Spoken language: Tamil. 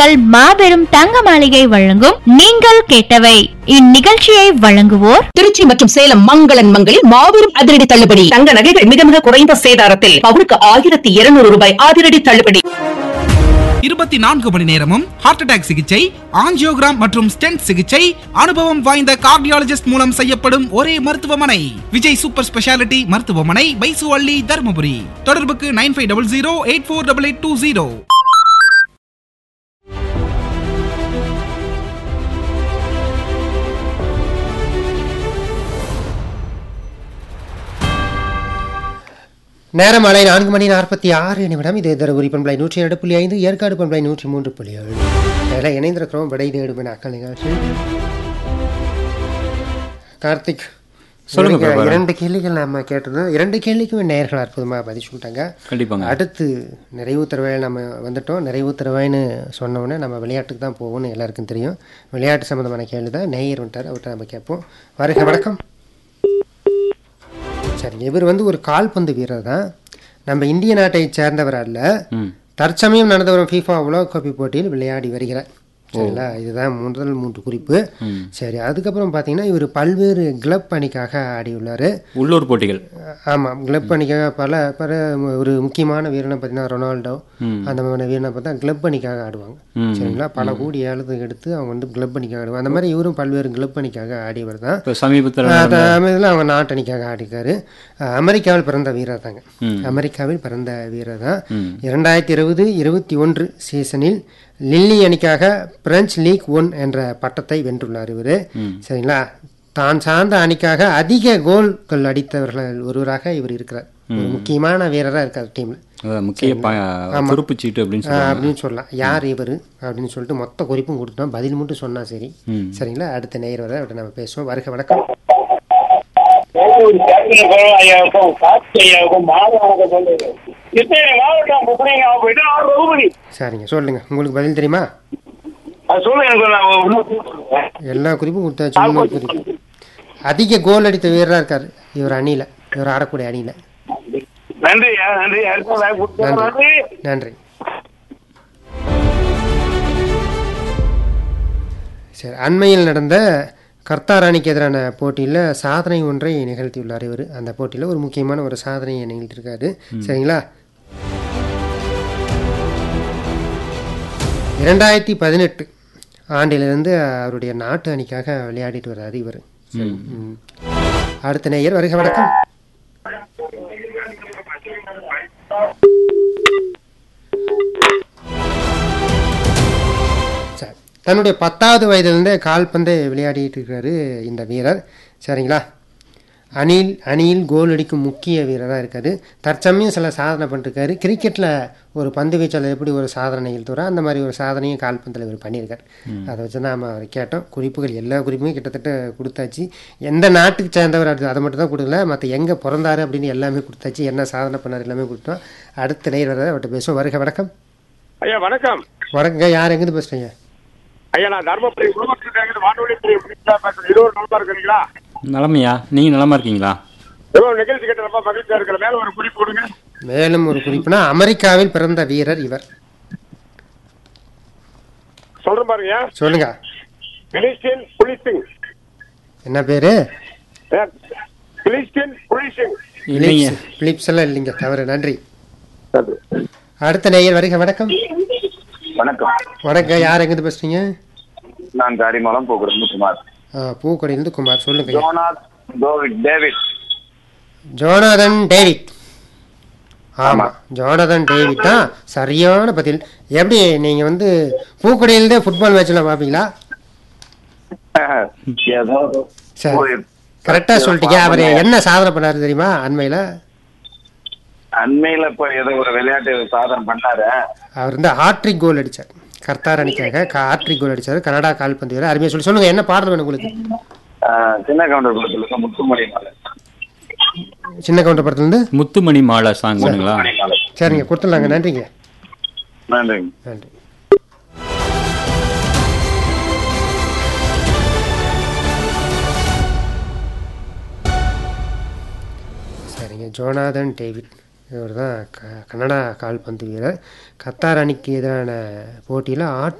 உங்கள் மாபெரும் தங்க மாளிகை வழங்கும் நீங்கள் கேட்டவை இந்நிகழ்ச்சியை வழங்குவோர் திருச்சி மற்றும் சேலம் மங்களன் மங்களில் மாபெரும் அதிரடி தள்ளுபடி தங்க நகைகள் மிக மிக குறைந்த சேதாரத்தில் பவுனுக்கு ஆயிரத்தி இருநூறு ரூபாய் அதிரடி தள்ளுபடி இருபத்தி நான்கு மணி நேரமும் ஹார்ட் அட்டாக் சிகிச்சை ஆஞ்சியோகிராம் மற்றும் ஸ்டென்ட் சிகிச்சை அனுபவம் வாய்ந்த கார்டியாலஜிஸ்ட் மூலம் செய்யப்படும் ஒரே மருத்துவமனை விஜய் சூப்பர் ஸ்பெஷாலிட்டி மருத்துவமனை பைசு அள்ளி தருமபுரி தொடர்புக்கு nine five double zero eight four double eight two zero நேரம் மாலை நான்கு மணி நாற்பத்தி ஆறு நிமிடம் இது தருமபுரி பண்பலை நூற்றி இரண்டு புள்ளி ஐந்து ஏற்காடு பண்பலை நூற்றி மூன்று புள்ளி ஏழு இதில் இணைந்திருக்கிறோம் விடை தேடும் அக்கள் நிகழ்ச்சி கார்த்திக் சொல்லுங்க இவருக்கு பிரபாகரன். இரண்டு கேள்விகள் நம்ம கேட்டிருந்தோம் இரண்டு கேள்விக்கும் நேர்கள் அற்புதமாக பதில் சொல்லிட்டாங்க கண்டிப்பாங்க அடுத்து நிறைவு தருவாயில் நம்ம வந்துட்டோம் நிறைவு தருவாய்னு சொன்னோன்னே நம்ம விளையாட்டுக்கு தான் போவோம்னு எல்லாருக்கும் தெரியும் விளையாட்டு சம்மந்தமான கேள்வி தான் நேயர் வந்துட்டார் அவர்கிட்ட நம்ம கேட்போம் வருக வணக்கம் சரிங்க இவர் வந்து ஒரு கால்பந்து வீரர் தான் நம்ம இந்திய நாட்டை சேர்ந்தவர் அல்ல ம் தற்சமயம் நடந்து வரும் ஃபீஃபா உலகக்கோப்பை போட்டியில் விளையாடி வருகிறார் சரிங்களா இதுதான் முதல் மூன்று குறிப்பு சரி அதுக்கப்புறம் பார்த்தீங்கன்னா இவர் பல்வேறு கிளப் அணிக்காக ஆடியுள்ளார் உள்ளூர் போட்டிகள் ஆமாம் கிளப் அணிக்காக பல பல ஒரு முக்கியமான வீரனை பார்த்தீங்கன்னா ரொனால்டோ அந்த மாதிரி வீரனை பார்த்தா கிளப் அணிக்காக ஆடுவாங்க ம். சரிங்களா பல கோடி ஏழுது எடுத்து அவங்க வந்து கிளப் அணிக்காக ஆடுவாங்க அந்த மாதிரி இவரும் பல்வேறு கிளப் அணிக்காக ஆடியவர் தான் இப்போ சமீபத்தில் இதில் அவங்க நாட்டு அணிக்காக ஆடிக்காரு அஹ் அமெரிக்காவில் பிறந்த வீரர் தாங்க அமெரிக்காவில் பிறந்த வீரர் தான் இரண்டாயிரத்தி இருபது இருபத்தி ஒன்று சீசனில் லில்லி அணிக்காக பிரெஞ்சு லீக் ஒன் என்ற பட்டத்தை வென்றுள்ளார் இவர் சரிங்களா தான் சார்ந்த அணிக்காக அதிக கோல்கள் அடித்தவர்கள் ஒருவராக இவர் இருக்கிறார் ஒரு முக்கியமான வீரராக இருக்கார் டீமில் அதான் முக்கிய ப- துருப்பு சீட்டு அப்படின்னு சொல்லுவாங்க அப்படின்னு சொல்லலாம் யார் இவர் அப்படின்னு சொல்லிட்டு மொத்த குறிப்பும் கொடுத்தோம் பதில் மட்டும் சொன்னா சரி ம். சரிங்களா அடுத்த நேயர் வர அவர்கிட்ட நம்ம பேசுவோம் வருக வணக்கம் இத்தனை மாவட்டம் புக்கிங்க போயிட்டு ஆறு ரூபாய் சரிங்க சொல்லுங்க உங்களுக்கு பதில் தெரியுமா அது சொல்லுங்க எனக்கு நான் இன்னும் எல்லா குறிப்பும் கொடுத்தாச்சு இன்னொரு குறிப்பு அதிக கோல் அடித்த வீரராக இருக்கார் இவர் அணியில் இவர் ஆடக்கூடிய அணியில் நன்றி நன்றி அடுத்த line கொடுத்தா நன்றி நன்றி நன்றி சரி அண்மையில் நடந்த கர்த்தார் அணிக்கு எதிரான போட்டியில் சாதனை ஒன்றை நிகழ்த்தியுள்ளார் இவர் அந்த போட்டியில் ஒரு முக்கியமான ஒரு சாதனையை நிகழ்த்தியிருக்காரு சரிங்களா இரண்டாயிரத்தி பதினெட்டு ஆண்டிலிருந்து அவருடைய நாட்டு அணிக்காக விளையாடிட்டு வர்றாரு இவர் ம். அடுத்த நேயர் வருக வணக்கம் சரி தன்னுடைய பத்தாவது வயதிலிருந்தே கால்பந்தை விளையாடிட்டு இருக்காரு இந்த வீரர் சரிங்களா அணில் அணியில் கோல் அடிக்கும் முக்கிய வீரராக இருக்காரு தற்சமயம் சில சாதனை பண்ணிருக்காரு கிரிக்கெட்டில் ஒரு பந்து வீச்சாளர் எப்படி ஒரு சாதனை நிகழ்த்துறோ அந்த மாதிரி ஒரு சாதனையும் கால்பந்தில் இவர் பண்ணியிருக்காரு அதை வச்சு தான் நம்ம அவர் கேட்டோம் குறிப்புகள் எல்லா குறிப்புமே கிட்டத்தட்ட கொடுத்தாச்சு எந்த நாட்டுக்கு சேர்ந்தவர் அது அதை மட்டும் தான் கொடுக்கல மற்ற எங்கே பிறந்தாரு அப்படின்னு எல்லாமே கொடுத்தாச்சு என்ன சாதனை பண்ணார் எல்லாமே கொடுத்தோம் அடுத்த நேர் வர அவர்கிட்ட பேசுவோம் வருக வணக்கம் ஐயா வணக்கம் வணக்கங்க யார் எங்கேருந்து பேசுகிறீங்க ஐயா நான் தர்மபுரி குடும்பத்துக்கு வானொலி பேசுறேன் இருபது நலமா இருக்கிறீங்களா நலமையா நீங்கள் நலமா இருக்கீங்களா எவ்வளவு நிகழ்ச்சி கேட்ட ரொம்ப மகிழ்ச்சியா இருக்கிற மேல ஒரு குறிப்பு கொடுங்க மேலும் ஒரு குறிப்புனா அமெரிக்காவில் பிறந்த வீரர் இவர் சொல்றேன் பாருங்க சொல்லுங்க கிறிஸ்டியன் புலிசிங் என்ன பேரு கிறிஸ்டியன் புலிசிங் இல்லைங்க பிலிப்ஸ் பிலிப்ஸ் எல்லாம் இல்லைங்க தவறு நன்றி அடுத்த நேயர் வருக வணக்கம் வணக்கம் வணக்கம் யார் எங்கிருந்து பேசுறீங்க நான் காரிமலம் போக்குறது குமார் ஆ, பூக்கொடியிலிருந்து குமார் சொல்லுங்க ஐயா. ஜோனாத் டோவிட் டேவிட் ஜோனாதன் டேவிட் ஆமா ஜோனாதன் டேவிட் தான் சரியான பதில் எப்படி நீங்க வந்து பூக்கொடியிலிருந்தே ஃபுட்பால் மேட்ச்லாம் பார்ப்பீங்களா ஏதோ சரி ஒரு கரெக்டா சொல்லிட்டீங்க அவர் என்ன சாதனை பண்ணாரு தெரியுமா அண்மையில அண்மையில இப்ப ஏதோ ஒரு விளையாட்டு சாதனை பண்ணாரு அவர் வந்து ஹாட்ரிக் கோல் அடிச்சார் கர்த்தார் அணிக்காக ஹாட்ரிக் கோல் அடிச்சார் கனடா கால்பந்து வீரர் அருமையா சொல்லி சொல்லுங்க என்ன பாடல் வேணும் உங்களுக்கு ஆஹ், சின்ன கவுண்டர் குளத்துல முத்துமணி மாலை சின்ன கவுண்டர் படத்துலேருந்து முத்துமணி மாலை சாங் வேணுங்களா முத்துமணி மாலை சரிங்க கொடுத்துடலாங்க நன்றிங்க நன்றிங்க நன்றி சரிங்க ஜோனாதன் டேவிட் இவர் தான் க கனடா கால்பந்து வீரர் கத்தார் அணிக்கு எதிரான போட்டியில் ஆட்